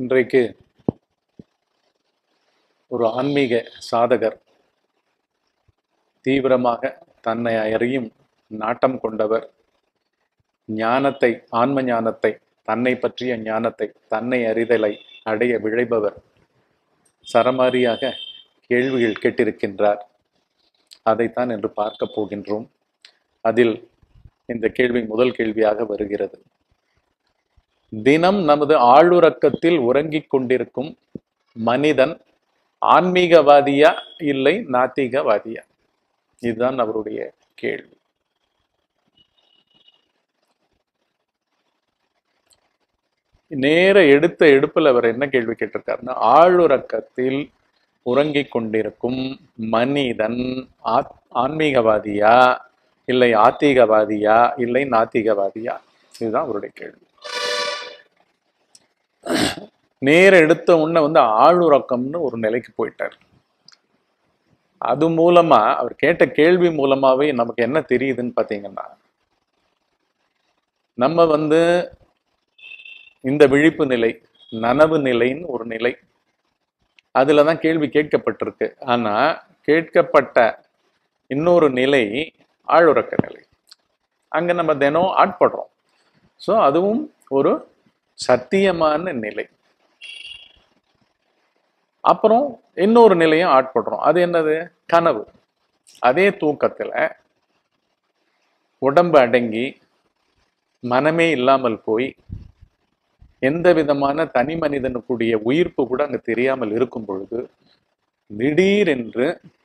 இன்றைக்கு ஒரு ஆன்மீக சாதகர் தீவிரமாக தன்னை அறியும் நாட்டம் கொண்டவர் ஞானத்தை ஆன்ம ஞானத்தை தன்னை பற்றிய ஞானத்தை தன்னை அறிதலை அடைய விழைபவர் சரமாரியாக கேள்விகள் கேட்டிருக்கின்றார் அதைத்தான் என்று பார்க்க போகின்றோம் அதில் இந்த கேள்வி முதல் கேள்வியாக வருகிறது தினம் நமது ஆளுறக்கத்தில் உறங்கிக் கொண்டிருக்கும் மனிதன் ஆன்மீகவாதியா இல்லை நாத்திகவாதியா இதுதான் அவருடைய கேள்வி நேர எடுத்த எடுப்புல அவர் என்ன கேள்வி கேட்டிருக்காருன்னா ஆளுறக்கத்தில் உறங்கிக் கொண்டிருக்கும் மனிதன் ஆத் ஆன்மீகவாதியா இல்லை ஆத்திகவாதியா இல்லை நாத்திகவாதியா இதுதான் அவருடைய கேள்வி நேர எடுத்த உடனே வந்து ஆளுறக்கம்னு ஒரு நிலைக்கு போயிட்டார் அது மூலமா அவர் கேட்ட கேள்வி மூலமாவே நமக்கு என்ன தெரியுதுன்னு பாத்தீங்கன்னா நம்ம வந்து இந்த விழிப்பு நிலை நனவு நிலைன்னு ஒரு நிலை அதுல தான் கேள்வி கேட்கப்பட்டிருக்கு ஆனா கேட்கப்பட்ட இன்னொரு நிலை ஆழுறக்க நிலை அங்க நம்ம தினம் ஆட்படுறோம் ஸோ அதுவும் ஒரு சத்தியமான நிலை அப்புறம் இன்னொரு நிலையும் ஆட்படுறோம் அது என்னது கனவு அதே தூக்கத்துல உடம்பு அடங்கி மனமே இல்லாமல் போய் எந்த விதமான தனி மனிதனுக்குடைய உயிர்ப்பு கூட அங்க தெரியாமல் இருக்கும் பொழுது திடீரென்று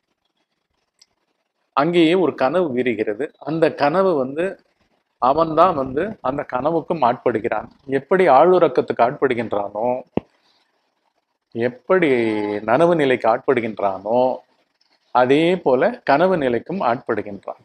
அங்கேயே ஒரு கனவு விரிகிறது அந்த கனவு வந்து அவன்தான் வந்து அந்த கனவுக்கும் ஆட்படுகிறான் எப்படி ஆளுறக்கத்துக்கு ஆட்படுகின்றானோ எப்படி நனவு நிலைக்கு ஆட்படுகின்றானோ அதே போல கனவு நிலைக்கும் ஆட்படுகின்றான்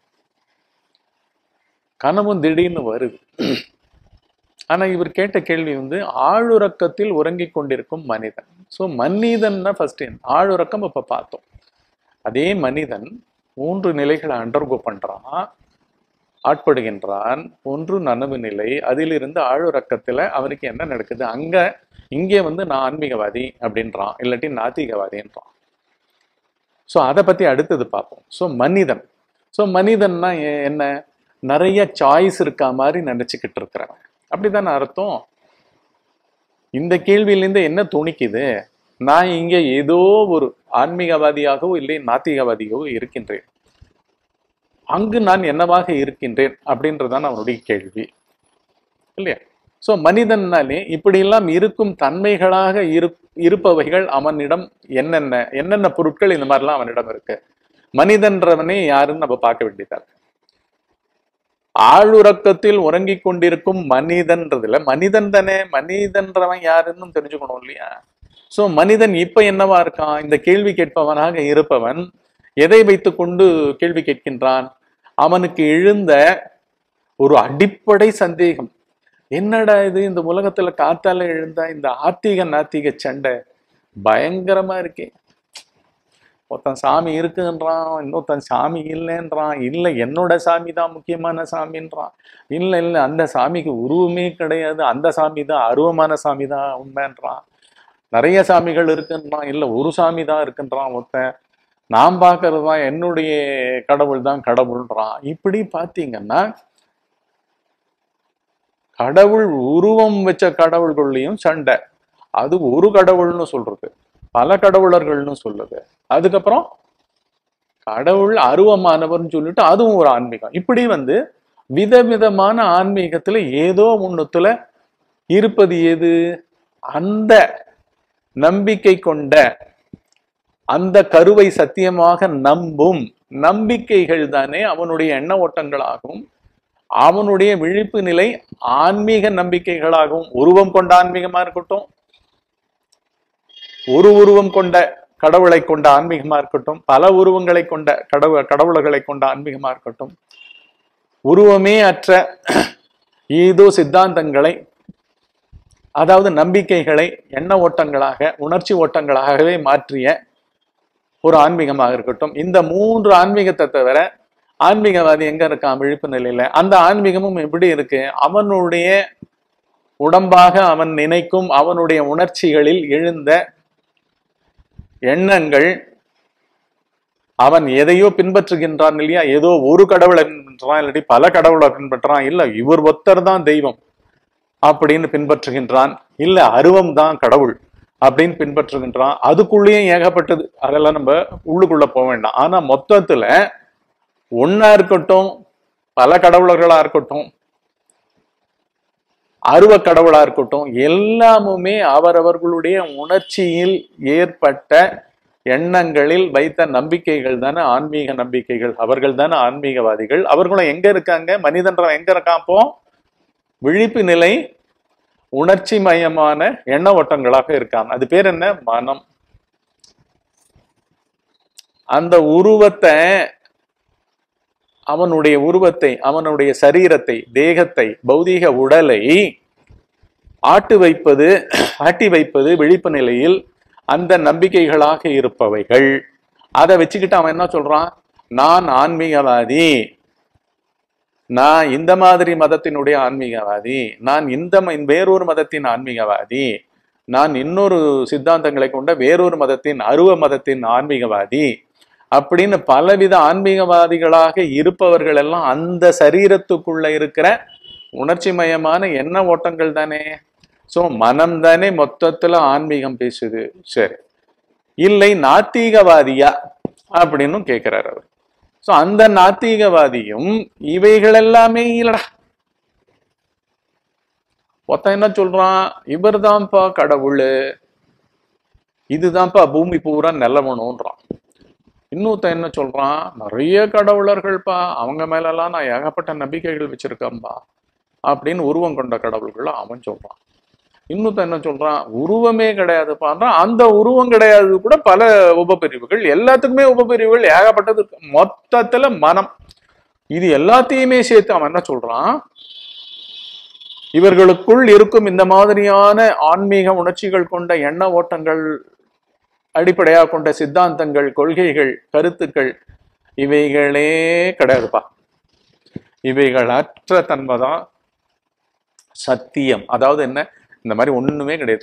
கனவும் திடீர்னு வருது ஆனா இவர் கேட்ட கேள்வி வந்து ஆளுறக்கத்தில் உறங்கிக் கொண்டிருக்கும் மனிதன் ஸோ மனிதன்னா ஃபர்ஸ்ட் ஆளுறக்கம் இப்ப பார்த்தோம் அதே மனிதன் மூன்று நிலைகளை அண்டர்கோ பண்றான் ஆட்படுகின்றான் ஒன்று நனவு நிலை அதிலிருந்து ஆழுறக்கத்துல அவனுக்கு என்ன நடக்குது அங்க இங்கே வந்து நான் ஆன்மீகவாதி அப்படின்றான் இல்லாட்டி நாத்திகவாதின்றான் ஸோ அதை பத்தி அடுத்தது பார்ப்போம் ஸோ மனிதன் ஸோ மனிதன்னா எ- என்ன நிறைய சாய்ஸ் இருக்கா மாதிரி நினைச்சுக்கிட்டு இருக்கிறவன் அப்படிதானே அர்த்தம் இந்த கேள்வியிலேருந்து என்ன துணிக்குது நான் இங்க ஏதோ ஒரு ஆன்மீகவாதியாகவோ இல்லை நாத்திகவாதியாகவோ இருக்கின்றேன் அங்கு நான் என்னவாக இருக்கின்றேன் அப்படின்றதான் அவனுடைய கேள்வி இல்லையா சோ மனிதன்னாலே இப்படியெல்லாம் இருக்கும் தன்மைகளாக இரு இருப்பவைகள் அவனிடம் என்னென்ன என்னென்ன பொருட்கள் இந்த மாதிரிலாம் அவனிடம் இருக்கு மனிதன்றவனே யாருன்னு நம்ம பார்க்க வேண்டியதா இருக்கு ஆளுறக்கத்தில் உறங்கிக் கொண்டிருக்கும் மனிதன்றதுல மனிதன் தானே மனிதன்றவன் யாருன்னு தெரிஞ்சுக்கணும் இல்லையா சோ மனிதன் இப்ப என்னவா இருக்கான் இந்த கேள்வி கேட்பவனாக இருப்பவன் எதை வைத்துக்கொண்டு கேள்வி கேட்கின்றான் அவனுக்கு எழுந்த ஒரு அடிப்படை சந்தேகம் என்னடா இது இந்த உலகத்துல காத்தால எழுந்த இந்த ஆத்திக நாத்திக சண்டை பயங்கரமா இருக்கே ஒருத்தன் சாமி இருக்குன்றான் இன்னொருத்தன் சாமி இல்லைன்றான் இல்லை என்னோட சாமி தான் முக்கியமான சாமின்றான் இல்லை இல்லை அந்த சாமிக்கு உருவமே கிடையாது அந்த சாமி தான் அருவமான சாமி தான் உண்மைன்றான் நிறைய சாமிகள் இருக்குன்றான் இல்லை ஒரு சாமி தான் இருக்குன்றான் ஒருத்தன் நான் பார்க்கறது தான் என்னுடைய கடவுள் தான் கடவுள்ன்றான் இப்படி பார்த்தீங்கன்னா கடவுள் உருவம் வச்ச கடவுள்கள்லையும் சண்டை அது ஒரு கடவுள்னு சொல்றது பல கடவுளர்கள்னு சொல்லுது அதுக்கப்புறம் கடவுள் அருவமானவர்னு சொல்லிட்டு அதுவும் ஒரு ஆன்மீகம் இப்படி வந்து விதவிதமான ஆன்மீகத்துல ஏதோ ஒண்ணுத்துல இருப்பது எது அந்த நம்பிக்கை கொண்ட அந்த கருவை சத்தியமாக நம்பும் நம்பிக்கைகள் தானே அவனுடைய எண்ண ஓட்டங்களாகவும் அவனுடைய விழிப்பு நிலை ஆன்மீக நம்பிக்கைகளாகவும் உருவம் கொண்ட ஆன்மீகமா இருக்கட்டும் ஒரு உருவம் கொண்ட கடவுளை கொண்ட ஆன்மீகமா இருக்கட்டும் பல உருவங்களை கொண்ட கடவுள் கடவுள்களை கொண்ட ஆன்மீகமா இருக்கட்டும் உருவமே அற்ற ஏதோ சித்தாந்தங்களை அதாவது நம்பிக்கைகளை எண்ண ஓட்டங்களாக உணர்ச்சி ஓட்டங்களாகவே மாற்றிய ஒரு ஆன்மீகமாக இருக்கட்டும் இந்த மூன்று ஆன்மீகத்தை தவிர ஆன்மீகவாதி எங்க இருக்கான் விழிப்பு நிலையில அந்த ஆன்மீகமும் எப்படி இருக்கு அவனுடைய உடம்பாக அவன் நினைக்கும் அவனுடைய உணர்ச்சிகளில் எழுந்த எண்ணங்கள் அவன் எதையோ பின்பற்றுகின்றான் இல்லையா ஏதோ ஒரு கடவுளை பின்பற்றான் இல்லாட்டி பல கடவுளை பின்பற்றான் இல்ல இவர் ஒத்தர் தான் தெய்வம் அப்படின்னு பின்பற்றுகின்றான் இல்ல அருவம் தான் கடவுள் அப்படின்னு பின்பற்றுகின்றான் அதுக்குள்ளேயும் ஏகப்பட்டது அதெல்லாம் நம்ம உள்ளுக்குள்ள போக வேண்டாம் ஆனா மொத்தத்துல ஒன்னா இருக்கட்டும் பல கடவுளர்களா இருக்கட்டும் அருவ கடவுளா இருக்கட்டும் எல்லாமுமே அவரவர்களுடைய உணர்ச்சியில் ஏற்பட்ட எண்ணங்களில் வைத்த நம்பிக்கைகள் தானே ஆன்மீக நம்பிக்கைகள் அவர்கள் தானே ஆன்மீகவாதிகள் அவர்களும் எங்க இருக்காங்க மனிதன்றவன் எங்க இருக்கான் அப்போ விழிப்பு நிலை உணர்ச்சி மயமான எண்ண ஓட்டங்களாக இருக்கான் அது பேர் என்ன மனம் அந்த உருவத்தை அவனுடைய உருவத்தை அவனுடைய சரீரத்தை தேகத்தை பௌதீக உடலை ஆட்டு வைப்பது ஆட்டி வைப்பது விழிப்பு நிலையில் அந்த நம்பிக்கைகளாக இருப்பவைகள் அதை வச்சுக்கிட்டு அவன் என்ன சொல்றான் நான் ஆன்மீகவாதி நான் இந்த மாதிரி மதத்தினுடைய ஆன்மீகவாதி நான் இந்த ம- வேறொரு மதத்தின் ஆன்மீகவாதி நான் இன்னொரு சித்தாந்தங்களை கொண்ட வேறொரு மதத்தின் அருவ மதத்தின் ஆன்மீகவாதி அப்படின்னு பலவித ஆன்மீகவாதிகளாக இருப்பவர்கள் எல்லாம் அந்த சரீரத்துக்குள்ள இருக்கிற உணர்ச்சி மயமான எண்ண ஓட்டங்கள் தானே சோ மனம் தானே மொத்தத்துல ஆன்மீகம் பேசுது சரி இல்லை நாத்திகவாதியா அப்படின்னு கேட்கிறார் அவர் சோ அந்த நாத்திகவாதியும் இவைகள் எல்லாமே இல்லடா ஒருத்தன் என்ன சொல்றான் இவர்தான்ப்பா கடவுள் இதுதான்ப்பா பூமி பூரா நிலவணும்ன்றான் இன்னொருத்தன் என்ன சொல்றான் நிறைய கடவுளர்கள்ப்பா அவங்க மேலெல்லாம் நான் ஏகப்பட்ட நம்பிக்கைகள் வச்சிருக்கேன்பா அப்படின்னு உருவம் கொண்ட கடவுள்களை அவன் சொல்றான் இன்னொருத்தன் என்ன சொல்றான் உருவமே கிடையாதுப்பான்றான் அந்த உருவம் கிடையாது கூட பல உபபிரிவுகள் எல்லாத்துக்குமே உபபிரிவுகள் ஏகப்பட்டது இருக்கு மொத்தத்துல மனம் இது எல்லாத்தையுமே சேர்த்து அவன் என்ன சொல்றான் இவர்களுக்குள் இருக்கும் இந்த மாதிரியான ஆன்மீக உணர்ச்சிகள் கொண்ட எண்ண ஓட்டங்கள் அடிப்படையாக கொண்ட சித்தாந்தங்கள் கொள்கைகள் கருத்துக்கள் இவைகளே கிடையாதுப்பா இவைகள் அற்ற தன்மை தான் சத்தியம் அதாவது என்ன இந்த மாதிரி ஒண்ணுமே கிடையாது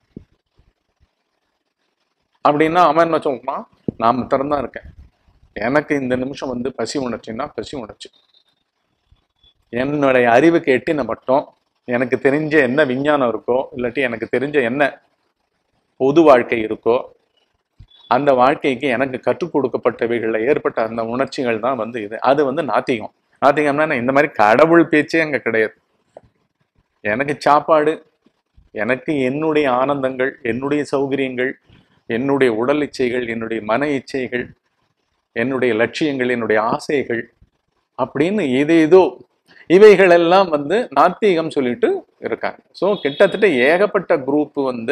அப்படின்னா அவன் என்ன சொல்றான் நான் திறந்தான் இருக்கேன் எனக்கு இந்த நிமிஷம் வந்து பசி உணர்ச்சின்னா பசி உணர்ச்சி என்னுடைய அறிவுக்கு எட்டின மட்டும் எனக்கு தெரிஞ்ச என்ன விஞ்ஞானம் இருக்கோ இல்லாட்டி எனக்கு தெரிஞ்ச என்ன பொது வாழ்க்கை இருக்கோ அந்த வாழ்க்கைக்கு எனக்கு கற்றுக் கொடுக்கப்பட்டவைகளில் ஏற்பட்ட அந்த உணர்ச்சிகள் தான் வந்து இது அது வந்து நாத்திகம் நாத்திகம்னா என்ன? இந்த மாதிரி கடவுள் பேச்சே அங்க கிடையாது எனக்கு சாப்பாடு எனக்கு என்னுடைய ஆனந்தங்கள் என்னுடைய சௌகரியங்கள் என்னுடைய உடல் இச்சைகள் என்னுடைய மன இச்சைகள் என்னுடைய லட்சியங்கள் என்னுடைய ஆசைகள் அப்படின்னு ஏதேதோ இவைகள் எல்லாம் வந்து நாத்திகம் சொல்லிட்டு இருக்காங்க ஸோ கிட்டத்தட்ட ஏகப்பட்ட குரூப் வந்து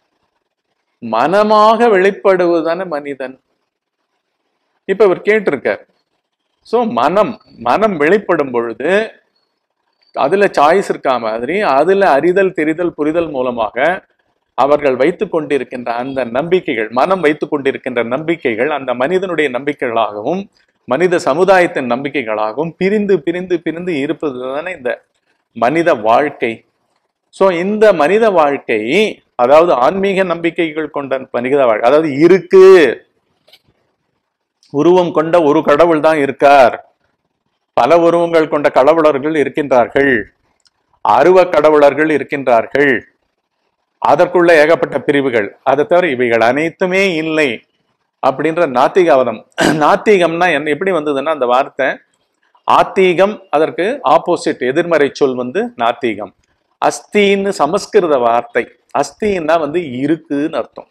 மனமாக வெளிப்படுவதான மனிதன் இப்ப இவர் கேட்டிருக்கார் ஸோ மனம் மனம் வெளிப்படும் பொழுது அதுல சாய்ஸ் இருக்கா மாதிரி அதுல அறிதல் தெரிதல் புரிதல் மூலமாக அவர்கள் வைத்துக் கொண்டிருக்கின்ற அந்த நம்பிக்கைகள் மனம் வைத்துக் கொண்டிருக்கின்ற நம்பிக்கைகள் அந்த மனிதனுடைய நம்பிக்கைகளாகவும் மனித சமுதாயத்தின் நம்பிக்கைகளாகவும் பிரிந்து பிரிந்து பிரிந்து இருப்பது தானே இந்த மனித வாழ்க்கை சோ இந்த மனித வாழ்க்கை அதாவது ஆன்மீக நம்பிக்கைகள் கொண்ட மனித வாழ்க்கை அதாவது இருக்கு உருவம் கொண்ட ஒரு கடவுள் தான் இருக்கார் பல உருவங்கள் கொண்ட கடவுளர்கள் இருக்கின்றார்கள் அருவ கடவுளர்கள் இருக்கின்றார்கள் அதற்குள்ள ஏகப்பட்ட பிரிவுகள் அதை தவிர இவைகள் அனைத்துமே இல்லை அப்படின்ற நாத்திகவாதம் நாத்திகம்னா என்ன எப்படி வந்ததுன்னா அந்த வார்த்தை ஆத்தீகம் அதற்கு ஆப்போசிட் எதிர்மறை சொல் வந்து நாத்திகம் அஸ்தின்னு சமஸ்கிருத வார்த்தை அஸ்தின்னா வந்து இருக்குன்னு அர்த்தம்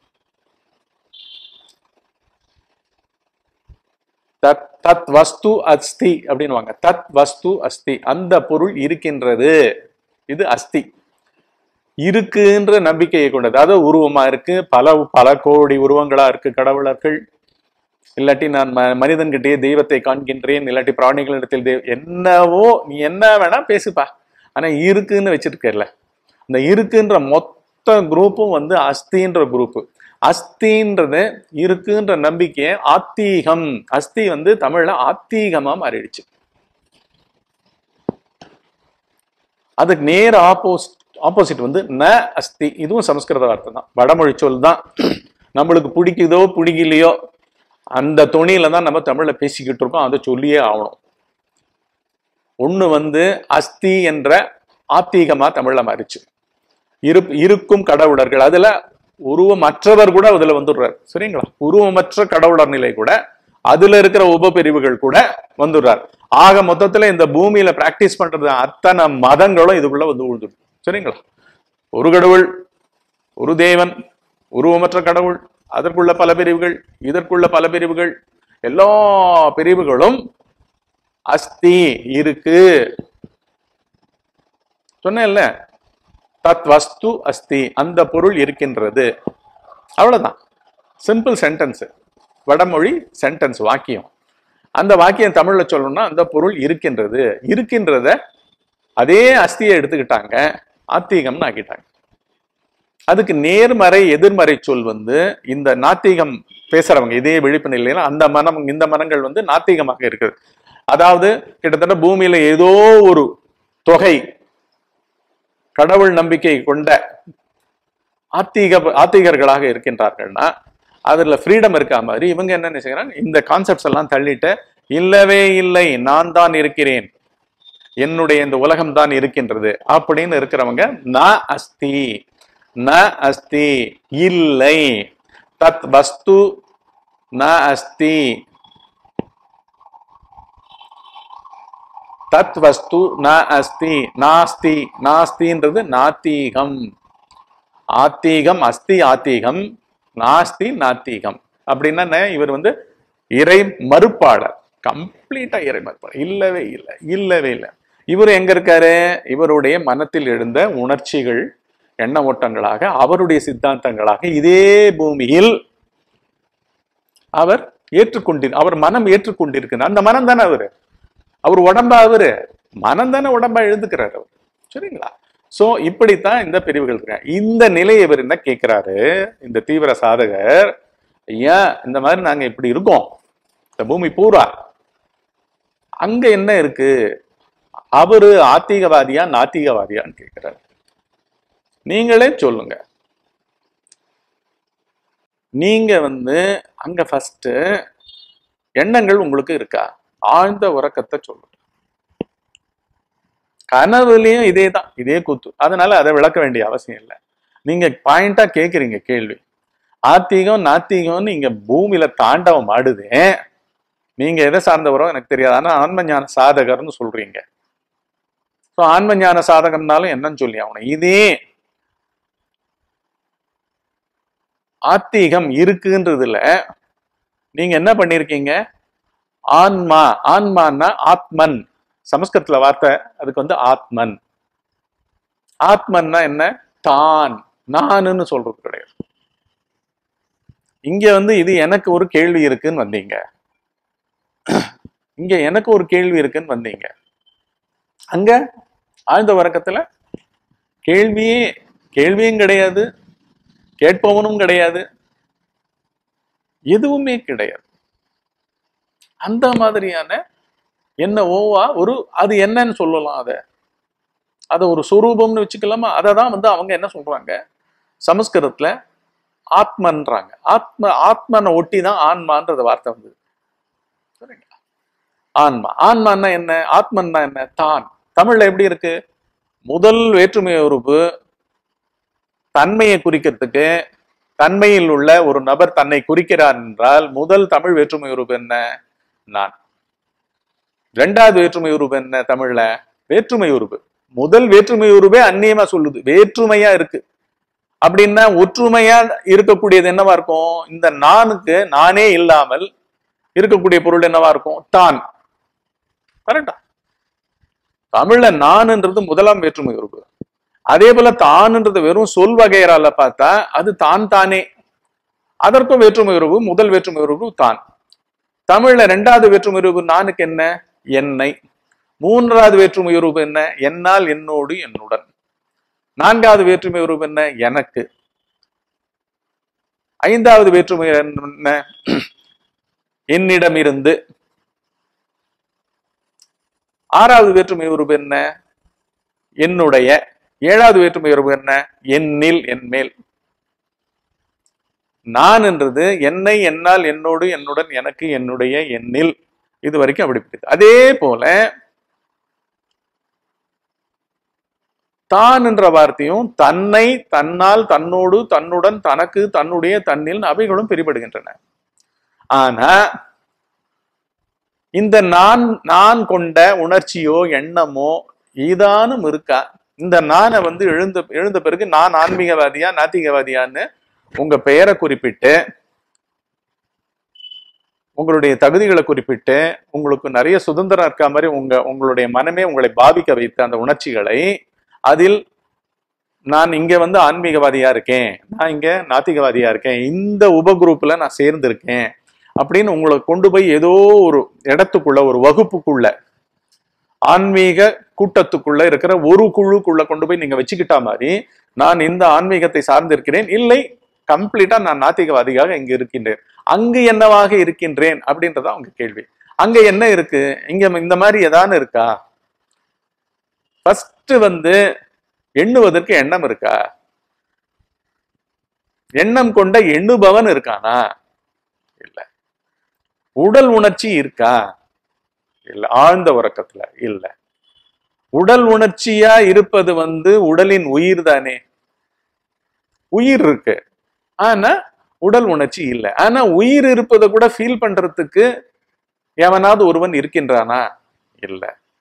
தத் தத் வஸ்து அஸ்தி அப்படின்னுவாங்க தத் வஸ்து அஸ்தி அந்த பொருள் இருக்கின்றது இது அஸ்தி இருக்குன்ற நம்பிக்கையை கொண்டது அதாவது உருவமா இருக்கு பல பல கோடி உருவங்களா இருக்கு கடவுளர்கள் இல்லாட்டி நான் ம மனிதன்கிட்டயே தெய்வத்தை காண்கின்றேன் இல்லாட்டி பிராணிகளிடத்தில் தெய்வ என்னவோ நீ என்ன வேணா பேசுப்பா ஆனா இருக்குன்னு வச்சிருக்கல இந்த இருக்குன்ற மொத்த குரூப்பும் வந்து அஸ்தின்ற குரூப் அஸ்தின்றது இருக்குன்ற நம்பிக்கையை ஆத்தீகம் அஸ்தி வந்து தமிழ்ல ஆத்தீகமா மாறிடுச்சு அதுக்கு நேர் ஆப்போசிட் ஆப்போசிட் வந்து ந அஸ்தி இதுவும் சமஸ்கிருத வார்த்தை தான் வடமொழி சொல் தான் நம்மளுக்கு பிடிக்குதோ பிடிக்கலையோ அந்த துணியில தான் நம்ம தமிழ்ல பேசிக்கிட்டு இருக்கோம் அதை சொல்லியே ஆகணும் ஒண்ணு வந்து அஸ்தி என்ற ஆத்தீகமா தமிழ்ல மாறிச்சு இரு இருக்கும் கடவுளர்கள் அதுல உருவமற்றவர் கூட அதுல வந்துடுறார் சரிங்களா உருவமற்ற கடவுளர் நிலை கூட அதுல இருக்கிற உபபிரிவுகள் கூட வந்துடுறார் ஆக மொத்தத்துல இந்த பூமியில பிராக்டிஸ் பண்றது அத்தனை மதங்களும் இதுக்குள்ள வந்து விழுந்துடும் சரிங்களா ஒரு கடவுள் ஒரு தேவன் உருவமற்ற கடவுள் அதற்குள்ள பல பிரிவுகள் இதற்குள்ள பல பிரிவுகள் எல்லா பிரிவுகளும் அஸ்தி இருக்கு சொன்னேன்ல தத் வஸ்து அஸ்தி அந்த பொருள் இருக்கின்றது அவ்வளவுதான் சிம்பிள் சென்டென்ஸ் வடமொழி சென்டென்ஸ் வாக்கியம் அந்த வாக்கியம் தமிழ்ல சொல்லணும்னா அந்த பொருள் இருக்கின்றது இருக்கின்றத அதே அஸ்தியை எடுத்துக்கிட்டாங்க ஆத்தீகம்னு ஆக்கிட்டாங்க அதுக்கு நேர்மறை எதிர்மறை சொல் வந்து இந்த நாத்திகம் பேசுறவங்க இதே விழிப்பு நிலையில அந்த மனம் இந்த மனங்கள் வந்து நாத்திகமாக இருக்குது அதாவது கிட்டத்தட்ட பூமியில ஏதோ ஒரு தொகை கடவுள் நம்பிக்கை கொண்ட ஆத்திக ஆத்திகர்களாக இருக்கின்றார்கள்னா அதுல ஃப்ரீடம் இருக்கா மாதிரி இவங்க என்ன நினைச்சுக்கிறாங்க இந்த கான்செப்ட்ஸ் எல்லாம் தள்ளிட்டு இல்லவே இல்லை நான் தான் இருக்கிறேன் என்னுடைய இந்த உலகம் தான் இருக்கின்றது அப்படின்னு இருக்கிறவங்க ந அஸ்தி ந அஸ்தி இல்லை தத் வஸ்து ந அஸ்தி தத் வஸ்து ந அஸ்தி நாஸ்தி நாஸ்தின்றது நாத்தீகம் ஆத்தீகம் அஸ்தி ஆத்தீகம் நாஸ்தி நாத்தீகம் அப்படின்னா என்ன? இவர் வந்து இறை மறுப்பாளர் கம்ப்ளீட்டா இறை மறுப்பாளர் இல்லவே இல்லை இல்லவே இல்லை இவர் எங்க இருக்காரு இவருடைய மனத்தில் எழுந்த உணர்ச்சிகள் எண்ண ஓட்டங்களாக அவருடைய சித்தாந்தங்களாக இதே பூமியில் அவர் ஏற்றுக்கொண்டிரு அவர் மனம் ஏற்றுக்கொண்டிருக்கிறார் அந்த மனம் தானே அவரு அவர் உடம்பா அவரு மனம் தானே உடம்பா எழுதுக்கிறார் அவர் சரிங்களா சோ இப்படித்தான் இந்த பிரிவுகள் இருக்கு இந்த நிலையை இவர் என்ன கேட்கிறாரு இந்த தீவிர சாதகர் ஐயா இந்த மாதிரி நாங்க இப்படி இருக்கோம் இந்த பூமி பூரா அங்க என்ன இருக்கு அவரு ஆத்திகவாதியா நாத்திகவாதியான்னு கேட்கிறாரு நீங்களே சொல்லுங்க நீங்க வந்து அங்க ஃபர்ஸ்ட் எண்ணங்கள் உங்களுக்கு இருக்கா ஆழ்ந்த உறக்கத்தை சொல்லுங்க கனவுலயும் இதே தான் இதே கூத்து அதனால அதை விளக்க வேண்டிய அவசியம் இல்லை நீங்க பாயிண்டா கேக்குறீங்க கேள்வி ஆத்திகம் நாத்திகம்னு இங்க பூமியில தாண்டவம் ஆடுது நீங்க எதை சார்ந்தவரோ எனக்கு தெரியாது ஆனா ஆன்ம ஞான சாதகர்னு சொல்றீங்க ஸோ ஆன்ம ஞான சாதகம்னாலும் என்னன்னு சொல்லி ஆகணும் இதே ஆத்திகம் இருக்குன்றதுல நீங்க என்ன பண்ணிருக்கீங்க ஆன்மா ஆன்மான்னா ஆத்மன் சமஸ்கிருதத்துல வார்த்தை அதுக்கு வந்து ஆத்மன் ஆத்மன்னா என்ன தான் நானுன்னு சொல்றது கிடையாது இங்க வந்து இது எனக்கு ஒரு கேள்வி இருக்குன்னு வந்தீங்க இங்க எனக்கு ஒரு கேள்வி இருக்குன்னு வந்தீங்க அங்க ஆழ்ந்த உறக்கத்துல கேள்வியே கேள்வியும் கிடையாது கேட்பவனும் கிடையாது எதுவுமே கிடையாது அந்த மாதிரியான என்ன ஓவா ஒரு அது என்னன்னு சொல்லலாம் அதை அதை ஒரு சுரூபம்னு வச்சுக்கலாமா அதை தான் வந்து அவங்க என்ன சொல்றாங்க சமஸ்கிருதத்துல ஆத்மன்றாங்க ஆத்ம ஆத்மனை ஒட்டி தான் ஆன்மான்றது வார்த்தை வந்தது சரிங்களா ஆன்மா ஆன்மான்னா என்ன ஆத்மன்னா என்ன தான் தமிழ்ல எப்படி இருக்கு முதல் வேற்றுமை உறுப்பு தன்மையை குறிக்கிறதுக்கு தன்மையில் உள்ள ஒரு நபர் தன்னை குறிக்கிறார் என்றால் முதல் தமிழ் வேற்றுமை உறுப்பு என்ன நான் இரண்டாவது வேற்றுமை உறுப்பு என்ன தமிழ்ல வேற்றுமை உறுப்பு முதல் வேற்றுமை உருவே அந்நியமா சொல்லுது வேற்றுமையா இருக்கு அப்படின்னா ஒற்றுமையா இருக்கக்கூடியது என்னவா இருக்கும் இந்த நானுக்கு நானே இல்லாமல் இருக்கக்கூடிய பொருள் என்னவா இருக்கும் தான் கரெக்டா தமிழ்ல நான்ன்றது முதலாம் வேற்றுமை உறுப்பு அதே போல தான்ன்றது வெறும் சொல் வகையறால பார்த்தா அது தான் தானே அதற்கும் வேற்றுமை உறவு முதல் வேற்றுமை உறவு தான் தமிழ்ல ரெண்டாவது வேற்றுமை உறவு நானுக்கு என்ன என்னை மூன்றாவது வேற்றுமை உறவு என்ன என்னால் என்னோடு என்னுடன் நான்காவது வேற்றுமை உறவு என்ன எனக்கு ஐந்தாவது வேற்றுமை என்ன என்னிடமிருந்து ஆறாவது வேற்றுமை உறவு என்ன என்னுடைய ஏழாவது வேற்றுமை உறவு என்ன என்னில் என் மேல் நான் என்றது என்னை என்னால் என்னோடு என்னுடன் எனக்கு என்னுடைய எண்ணில் இது வரைக்கும் அப்படி பிடித்து அதே போல தான் என்ற வார்த்தையும் தன்னை தன்னால் தன்னோடு தன்னுடன் தனக்கு தன்னுடைய தன்னில் அவைகளும் பிரிபடுகின்றன ஆனா இந்த நான் நான் கொண்ட உணர்ச்சியோ எண்ணமோ ஏதானும் இருக்கா இந்த நானை வந்து எழுந்த எழுந்த பிறகு நான் ஆன்மீகவாதியா நாத்திகவாதியான்னு உங்க பெயரை குறிப்பிட்டு உங்களுடைய தகுதிகளை குறிப்பிட்டு உங்களுக்கு நிறைய சுதந்திரம் இருக்க மாதிரி உங்க உங்களுடைய மனமே உங்களை பாதிக்க வைத்த அந்த உணர்ச்சிகளை அதில் நான் இங்க வந்து ஆன்மீகவாதியா இருக்கேன் நான் இங்க நாத்திகவாதியா இருக்கேன் இந்த உபகுரூப்ல நான் சேர்ந்திருக்கேன் அப்படின்னு உங்களை கொண்டு போய் ஏதோ ஒரு இடத்துக்குள்ள ஒரு வகுப்புக்குள்ள ஆன்மீக கூட்டத்துக்குள்ள இருக்கிற ஒரு குழுக்குள்ள கொண்டு போய் நீங்க வச்சுக்கிட்டா மாதிரி நான் இந்த ஆன்மீகத்தை சார்ந்திருக்கிறேன் இல்லை கம்ப்ளீட்டா நான் நாத்திகவாதியாக இங்க இருக்கின்றேன் அங்கு என்னவாக இருக்கின்றேன் அப்படின்றதா உங்க கேள்வி அங்க என்ன இருக்கு இங்க இந்த மாதிரி ஏதானு இருக்கா ஃபர்ஸ்ட் வந்து எண்ணுவதற்கு எண்ணம் இருக்கா எண்ணம் கொண்ட எண்ணுபவன் இருக்கானா இல்ல உடல் உணர்ச்சி இருக்கா இல்ல ஆழ்ந்த உறக்கத்துல இல்ல உடல் உணர்ச்சியா இருப்பது வந்து உடலின் உயிர் தானே உயிர் இருக்கு ஆனா உடல் உணர்ச்சி இல்லை ஆனா உயிர் இருப்பதை கூட ஃபீல் பண்றதுக்கு எவனாவது ஒருவன் இருக்கின்றானா இல்ல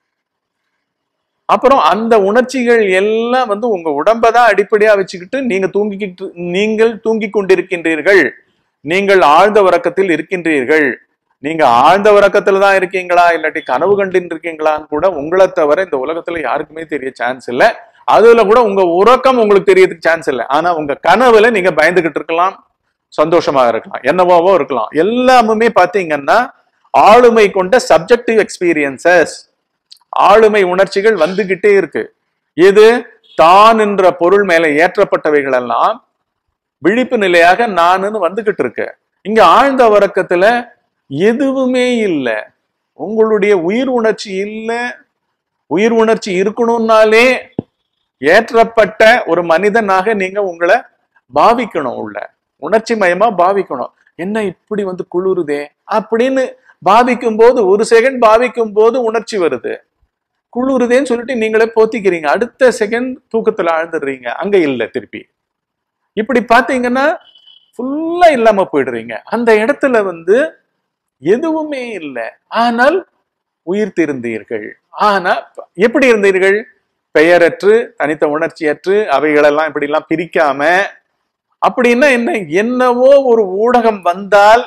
அப்புறம் அந்த உணர்ச்சிகள் எல்லாம் வந்து உங்க உடம்பை தான் அடிப்படையா வச்சுக்கிட்டு நீங்க தூங்கிக்கிட்டு நீங்கள் தூங்கிக் கொண்டிருக்கின்றீர்கள் நீங்கள் ஆழ்ந்த உறக்கத்தில் இருக்கின்றீர்கள் நீங்க ஆழ்ந்த உறக்கத்துல தான் இருக்கீங்களா இல்லாட்டி கனவு கண்டுட்டு இருக்கீங்களான்னு கூட உங்களை தவிர இந்த உலகத்துல யாருக்குமே தெரிய சான்ஸ் இல்ல அதுல கூட உங்க உறக்கம் உங்களுக்கு தெரியறதுக்கு சான்ஸ் இல்லை ஆனா உங்க கனவுல நீங்க பயந்துகிட்டு இருக்கலாம் சந்தோஷமா இருக்கலாம் என்னவாவோ இருக்கலாம் எல்லாமுமே பாத்தீங்கன்னா ஆளுமை கொண்ட சப்ஜெக்டிவ் எக்ஸ்பீரியன்சஸ் ஆளுமை உணர்ச்சிகள் வந்துகிட்டே இருக்கு எது தான் என்ற பொருள் மேல ஏற்றப்பட்டவைகள் எல்லாம் விழிப்பு நிலையாக நானுன்னு வந்துகிட்டு இருக்கு இங்க ஆழ்ந்த உறக்கத்துல எதுவுமே இல்லை உங்களுடைய உயிர் உணர்ச்சி இல்லை உயிர் உணர்ச்சி இருக்கணும்னாலே ஏற்றப்பட்ட ஒரு மனிதனாக நீங்க உங்களை பாவிக்கணும் உள்ள உணர்ச்சி மயமா பாவிக்கணும் என்ன இப்படி வந்து குளிருதே அப்படின்னு பாவிக்கும் போது ஒரு செகண்ட் பாவிக்கும் போது உணர்ச்சி வருது குளிருதேன்னு சொல்லிட்டு நீங்களே போத்திக்கிறீங்க அடுத்த செகண்ட் தூக்கத்துல ஆழ்ந்துடுறீங்க அங்க இல்லை திருப்பி இப்படி பாத்தீங்கன்னா ஃபுல்லா இல்லாம போயிடுறீங்க அந்த இடத்துல வந்து எதுவுமே இல்லை ஆனால் உயிர் திருந்தீர்கள் ஆனா எப்படி இருந்தீர்கள் பெயரற்று தனித்த உணர்ச்சியற்று அவைகளெல்லாம் இப்படி எல்லாம் பிரிக்காம அப்படின்னா என்ன என்னவோ ஒரு ஊடகம் வந்தால்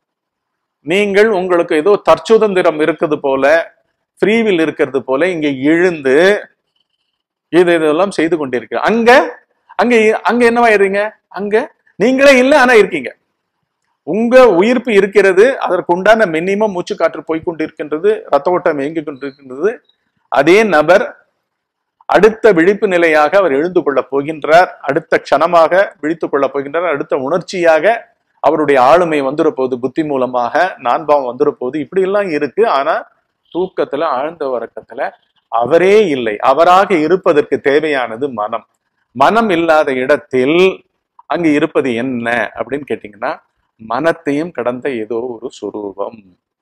நீங்கள் உங்களுக்கு ஏதோ தற்சுதந்திரம் இருக்குது போல ஃப்ரீவில் இருக்கிறது போல இங்க எழுந்து இது இதெல்லாம் செய்து கொண்டிருக்கு அங்க அங்க அங்க என்னவாயிடுறீங்க அங்க நீங்களே இல்லை ஆனா இருக்கீங்க உங்க உயிர்ப்பு இருக்கிறது அதற்கு உண்டான மினிமம் மூச்சு காற்று போய்கொண்டிருக்கின்றது ரத்த ஓட்டம் இயங்கிக் கொண்டிருக்கின்றது அதே நபர் அடுத்த விழிப்பு நிலையாக அவர் எழுந்து கொள்ளப் போகின்றார் அடுத்த க்ஷணமாக விழித்துக் கொள்ளப் போகின்றார் அடுத்த உணர்ச்சியாக அவருடைய ஆளுமை வந்துட போகுது புத்தி மூலமாக நான்பாவம் வந்துட போகுது இப்படி எல்லாம் இருக்கு ஆனா தூக்கத்துல ஆழ்ந்த உறக்கத்துல அவரே இல்லை அவராக இருப்பதற்கு தேவையானது மனம் மனம் இல்லாத இடத்தில் அங்கு இருப்பது என்ன அப்படின்னு கேட்டீங்கன்னா மனத்தையும் கடந்த ஏதோ ஒரு சுரூபம்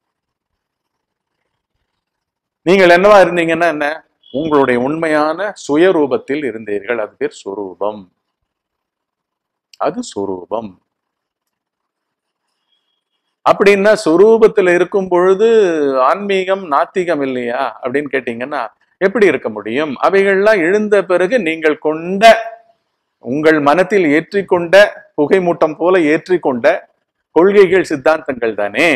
நீங்கள் என்னவா இருந்தீங்கன்னா என்ன உங்களுடைய உண்மையான சுயரூபத்தில் இருந்தீர்கள் அது பேர் சுரூபம் அது சுரூபம் அப்படின்னா சுரூபத்துல இருக்கும் பொழுது ஆன்மீகம் நாத்திகம் இல்லையா அப்படின்னு கேட்டீங்கன்னா எப்படி இருக்க முடியும் அவைகள்லாம் எழுந்த பிறகு நீங்கள் கொண்ட உங்கள் மனத்தில் ஏற்றிக்கொண்ட புகைமூட்டம் போல ஏற்றிக்கொண்ட கொள்கைகள் சித்தாந்தங்கள் தானே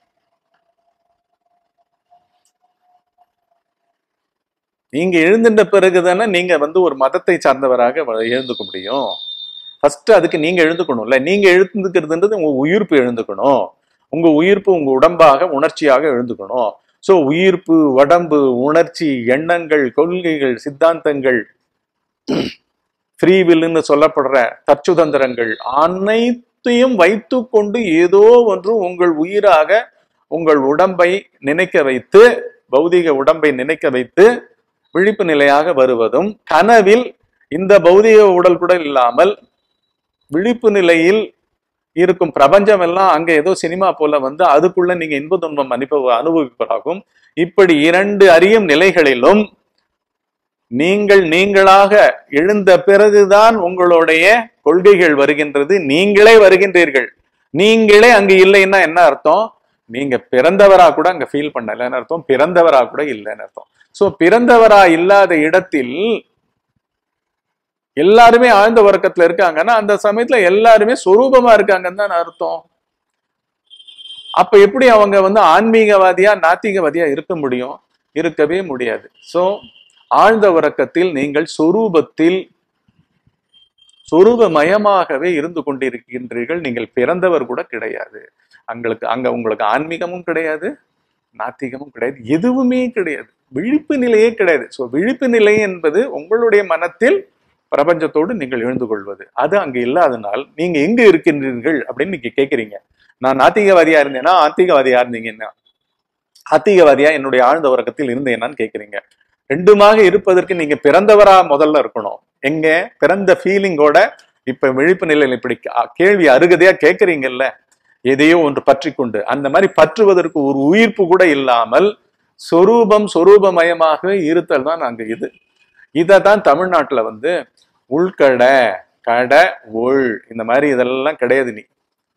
நீங்க எழுந்துட்ட பிறகு தானே நீங்க வந்து ஒரு மதத்தை சார்ந்தவராக வ- எழுந்துக்க முடியும் ஃபர்ஸ்ட் அதுக்கு நீங்க எழுந்துக்கணும்ல நீங்க எழுந்துக்கிறதுன்றது உங்க உயிர்ப்பு எழுந்துக்கணும் உங்க உயிர்ப்பு உங்க உடம்பாக உணர்ச்சியாக எழுந்துக்கணும் சோ உயிர்ப்பு உடம்பு உணர்ச்சி எண்ணங்கள் கொள்கைகள் சித்தாந்தங்கள் ஃப்ரீவில்னு சொல்லப்படுற தற்சுதந்திரங்கள் அனைத்தையும் வைத்து கொண்டு ஏதோ ஒன்று உங்கள் உயிராக உங்கள் உடம்பை நினைக்க வைத்து பௌதிக உடம்பை நினைக்க வைத்து விழிப்பு நிலையாக வருவதும் கனவில் இந்த பௌதிக உடல் கூட இல்லாமல் விழிப்பு நிலையில் இருக்கும் பிரபஞ்சம் எல்லாம் அங்க ஏதோ சினிமா போல வந்து அதுக்குள்ள நீங்க இன்ப துன்பம் அனுபவ அனுபவிப்பதாகும் இப்படி இரண்டு அறியும் நிலைகளிலும் நீங்கள் நீங்களாக எழுந்த பிறகுதான் உங்களுடைய கொள்கைகள் வருகின்றது நீங்களே வருகின்றீர்கள் நீங்களே அங்கு இல்லைன்னா என்ன அர்த்தம் நீங்க பிறந்தவரா கூட அங்க ஃபீல் பண்ணலன்னு அர்த்தம் பிறந்தவரா கூட இல்லைன்னு அர்த்தம் சோ பிறந்தவரா இல்லாத இடத்தில் எல்லாருமே ஆழ்ந்த உறக்கத்துல இருக்காங்கன்னா அந்த சமயத்துல எல்லாருமே சொரூபமா இருக்காங்கன்னு தான் அர்த்தம் அப்ப எப்படி அவங்க வந்து ஆன்மீகவாதியா நாத்திகவாதியா இருக்க முடியும் இருக்கவே முடியாது சோ ஆழ்ந்த உறக்கத்தில் நீங்கள் சொரூபத்தில் சொரூபமயமாகவே இருந்து கொண்டிருக்கின்றீர்கள் நீங்கள் பிறந்தவர் கூட கிடையாது அங்களுக்கு அங்க உங்களுக்கு ஆன்மீகமும் கிடையாது நாத்திகமும் கிடையாது எதுவுமே கிடையாது விழிப்பு நிலையே கிடையாது ஸோ விழிப்பு நிலை என்பது உங்களுடைய மனத்தில் பிரபஞ்சத்தோடு நீங்கள் எழுந்து கொள்வது அது அங்க இல்லாதனால் நீங்க எங்க இருக்கின்றீர்கள் அப்படின்னு நீங்க கேக்குறீங்க நான் நாத்திகவாதியா இருந்தேன்னா ஆத்திகவாதியா இருந்தீங்கன்னா ஆத்திகவாதியா என்னுடைய ஆழ்ந்த உறக்கத்தில் இருந்தேனான்னு கேக்குறீங்க ரெண்டுமாக இருப்பதற்கு நீங்க பிறந்தவரா முதல்ல இருக்கணும் எங்க பிறந்த ஃபீலிங்கோட இப்ப விழிப்பு நிலையில் இப்படி கா- கேள்வி அருகதையா கேக்குறீங்கல்ல எதையோ ஒன்று பற்றி கொண்டு அந்த மாதிரி பற்றுவதற்கு ஒரு உயிர்ப்பு கூட இல்லாமல் சொரூபம் சொரூபமயமாக இருத்தல் தான் அங்க இது இதை தான் தமிழ்நாட்டுல வந்து உள்கடை கடை உள் இந்த மாதிரி இதெல்லாம் கிடையாது நீ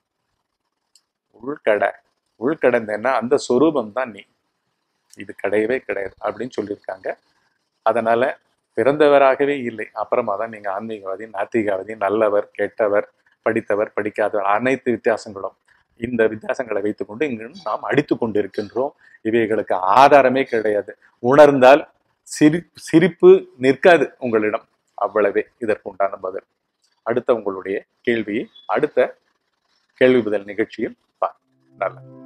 உள்கடை உள்கடைந்தேன்னா அந்த சொரூபம் தான் நீ இது கிடையவே கிடையாது அப்படின்னு சொல்லியிருக்காங்க அதனால பிறந்தவராகவே இல்லை அப்புறமா தான் நீங்க ஆன்மீகவாதி நாத்திகவாதி நல்லவர் கெட்டவர் படித்தவர் படிக்காதவர் அனைத்து வித்தியாசங்களும் இந்த வித்தியாசங்களை வைத்துக்கொண்டு இங்கு நாம் அடித்து கொண்டிருக்கின்றோம் இவைகளுக்கு ஆதாரமே கிடையாது உணர்ந்தால் சிரி சிரிப்பு நிற்காது உங்களிடம் அவ்வளவே இதற்கு உண்டான பதில் அடுத்த உங்களுடைய கேள்வியை அடுத்த கேள்வி பதில் நிகழ்ச்சியில் பார் நல்லது